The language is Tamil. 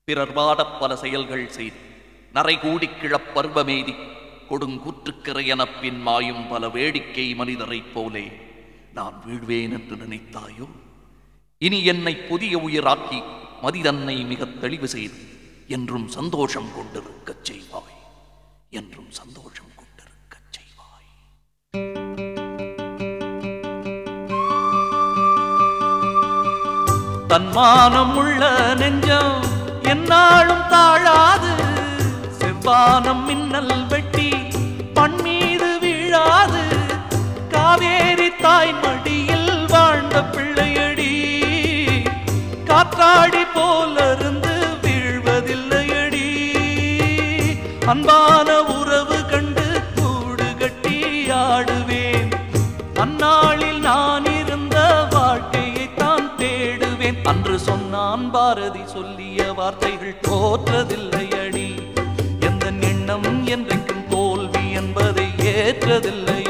பிறர் வாடப் பல செயல்கள் செய்து நரை கூடிக் கிழப் பருவமேதி கொடுங்கூற்றுக்கிறையெனப் பின் மாயும் பல வேடிக்கை மனிதரைப் போலே நான் வீழ்வேன் என்று நினைத்தாயோ இனி என்னை புதிய உயிராக்கி மதிதன்னை மிகத் தெளிவு செய்து என்றும் சந்தோஷம் கொண்டிருக்கச் செய்வாய் என்றும் சந்தோஷம் கொண்டிருக்கச் செய்வாய் தன்மானம் உள்ள நெஞ்சம் என்னாலும் தாழாது செவ்வானம் மின்னல் வெட்டி மண் மீது வீழாது காவேரி தாய் மடியில் வாழ்ந்த பிள்ளையடி காற்றாடி போலருந்து வீழ்வதில்லையடி அன்பான உறவு கண்டு கூடு கட்டி ஆடுவேன் அந்நாளில் நான் இருந்த வாழ்க்கையை தான் தேடுவேன் அன்று சொன்னான் பாரதி சொல்லிய வார்த்தைகள் தோற்றதில்லை அடி எந்த எண்ணம் என்றைக்கும் தோல்வி என்பதை ஏற்றதில்லை